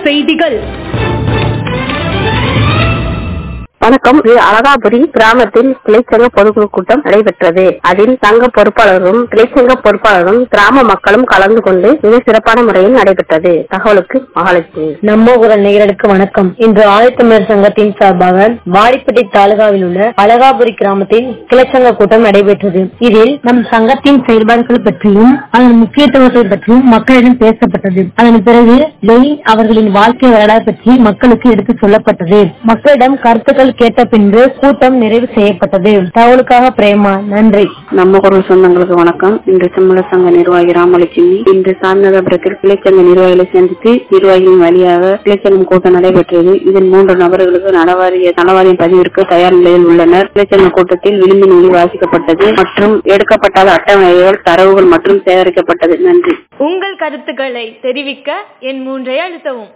செய்திகள் வணக்கம் இது அழகாபுரி கிராமத்தில் கிளைச்சங்க பொதுக்குழு கூட்டம் நடைபெற்றது அதில் சங்க பொறுப்பாளரும் கிளைச்சங்க பொறுப்பாளரும் கிராம மக்களும் கலந்து கொண்டு மிக சிறப்பான முறையில் நடைபெற்றது தகவலுக்கு மகாலட்சுமி நம்ம குரல் நேயர்களுக்கு வணக்கம் இன்று ஆதித்தமிழர் சங்கத்தின் சார்பாக வாடிப்பட்டி தாலுகாவில் உள்ள அழகாபுரி கிராமத்தில் கிளச்சங்க கூட்டம் நடைபெற்றது இதில் நம் சங்கத்தின் செயல்பாடுகள் பற்றியும் அதன் முக்கியத்துவத்தை பற்றியும் மக்களிடம் பேசப்பட்டது அதன் பிறகு லெய் அவர்களின் வாழ்க்கை வரலாறு பற்றி மக்களுக்கு எடுத்துச் சொல்லப்பட்டது மக்களிடம் கருத்துக்கள் கேட்ட பின்பு கூட்டம் நிறைவு செய்யப்பட்டது தகவலுக்காக பிரேமா நன்றி நம்ம குரல் சொந்தங்களுக்கு வணக்கம் இன்று செம்மல சங்க நிர்வாகி ராமலட்சுமி இன்று சாமிநாதபுரத்தில் கிளைச்சங்க நிர்வாகிகளை சந்தித்து நிர்வாகிகளின் வழியாக கிளைச்சங்கம் கூட்டம் நடைபெற்றது இதில் மூன்று நபர்களுக்கு நலவாரிய நலவாரியம் பதிவிற்கு தயார் நிலையில் உள்ளனர் கிளைச்சங்க கூட்டத்தில் விளிம்பின் ஒளி வாசிக்கப்பட்டது மற்றும் எடுக்கப்பட்டாத அட்டவணைகள் தரவுகள் மற்றும் சேகரிக்கப்பட்டது நன்றி உங்கள் கருத்துக்களை தெரிவிக்க என் மூன்றை அழுத்தவும்